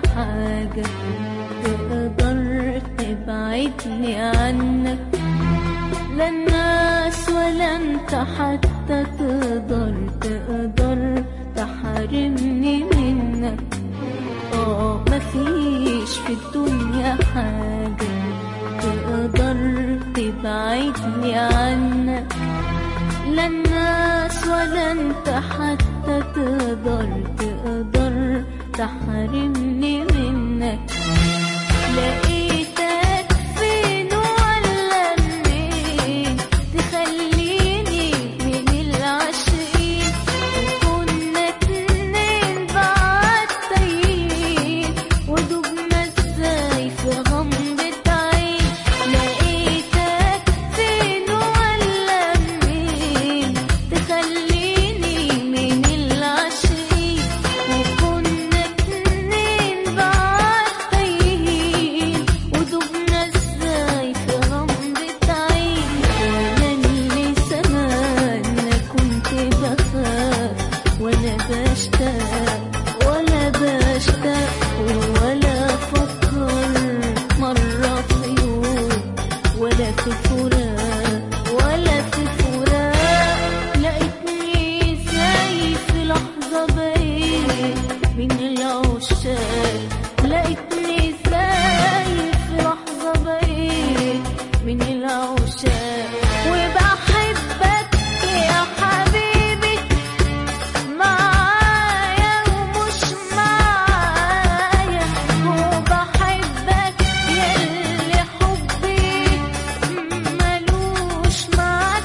حاجة تقدر تبعدني عنك لا الناس ولا انت حتى تقدر تقدر تحرمني منك اه مفيش في الدنيا حاجة تقدر تبعدني عنك لا الناس ولا انت حتى تقدر تقدر تحرمني منك لقيتك فين ولا منين تخليني من العاشقين وكنا اتنين بعد تايهين ودوبنا ازاي في غمضة عين لقيتك فين ولا منين تخليني من العاشقين وكنا اتنين بعد تايهين ودوبنا ازاي في غمضة عين وانا اللي زمان كنت بخاف ولا بشتاق ولا بشتاق ولا افكر مرة في يوم ولا في فراق ولا في فراق لقيتني زي في لحظة بعيد من العشاق لقيتني زي في لحظة بعيد من العشاق وبحبك يا حبيبي معايا ومش معايا وبحبك ياللي حبي ملوش معاك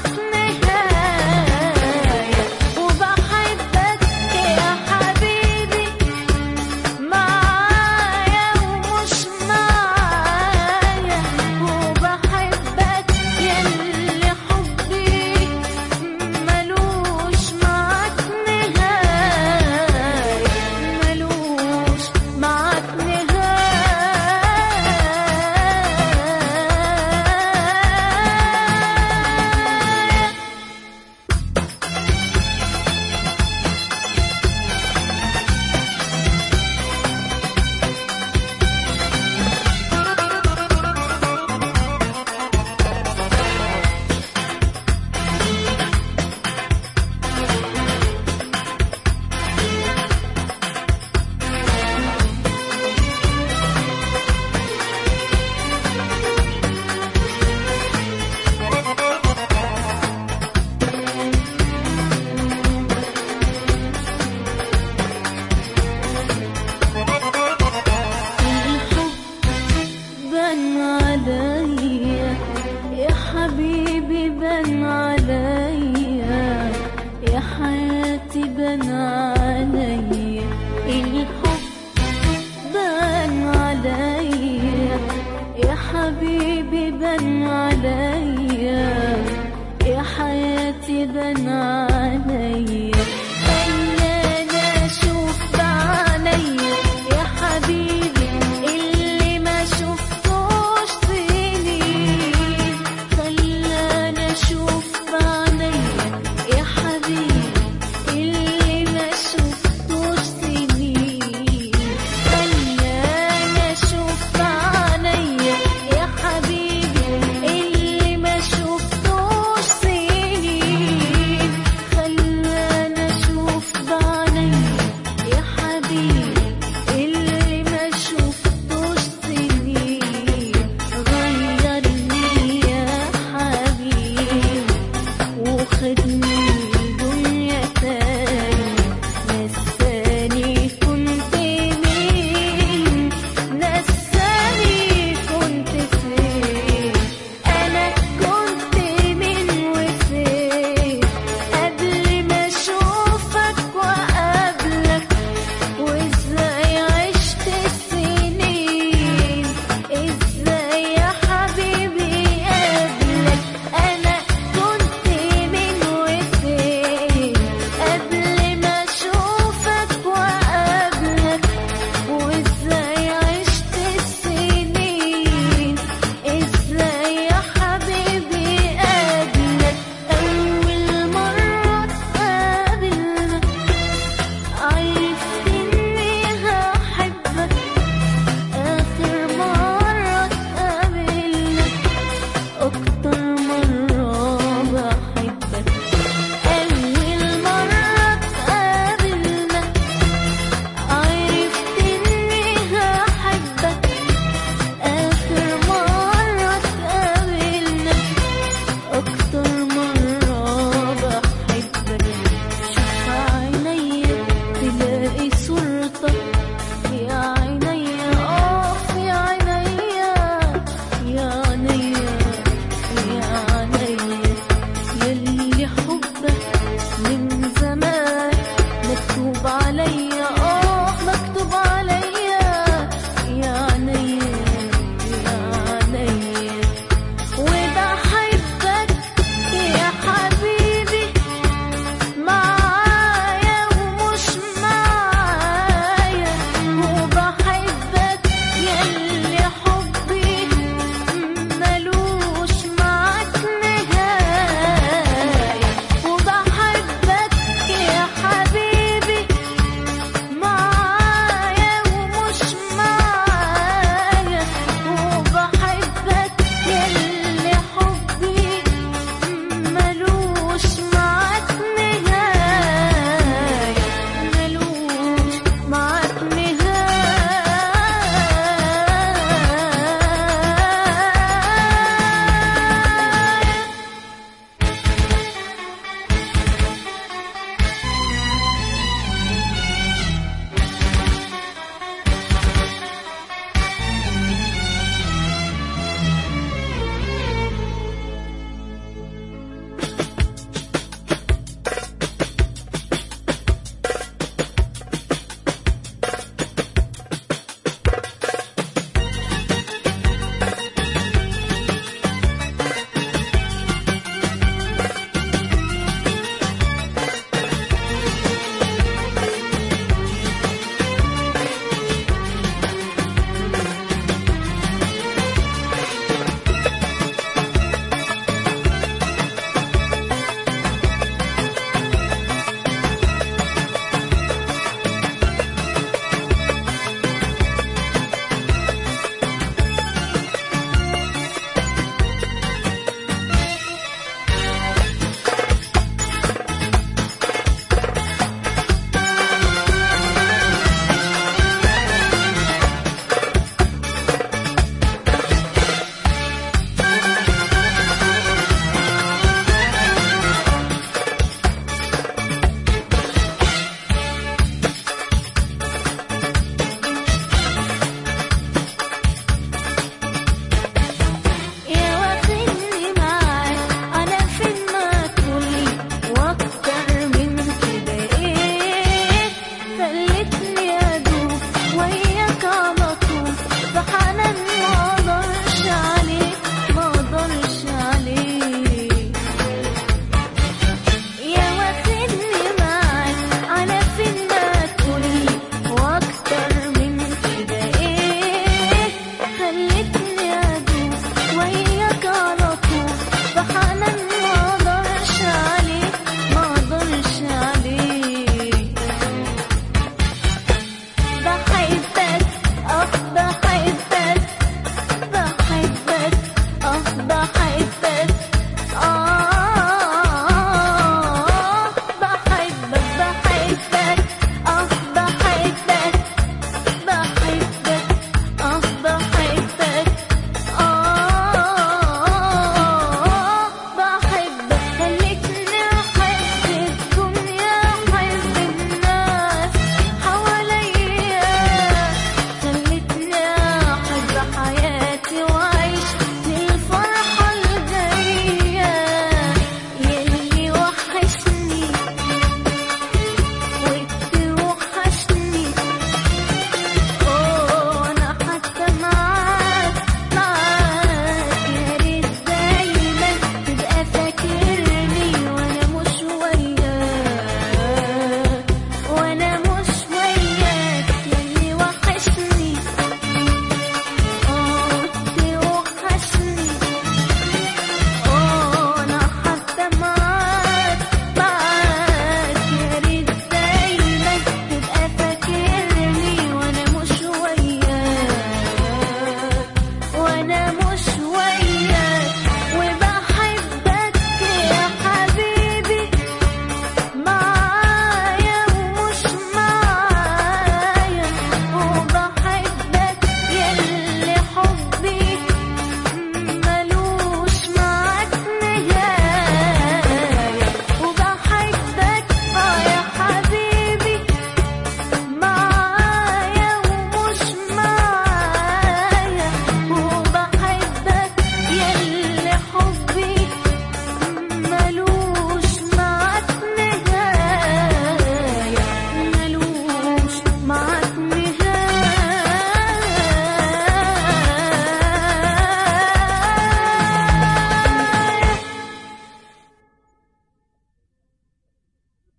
نهاية وبحبك يا حبيبي معايا ومش معايا وبحبك ياللي حبي ملوش معاك نهاية ملوش معاك نهاية الحب بان عليا يا حبيبي بان عليا يا حياتي بان عليا الحب بان عليا يا حبيبي بان عليا يا حياتي بان عليا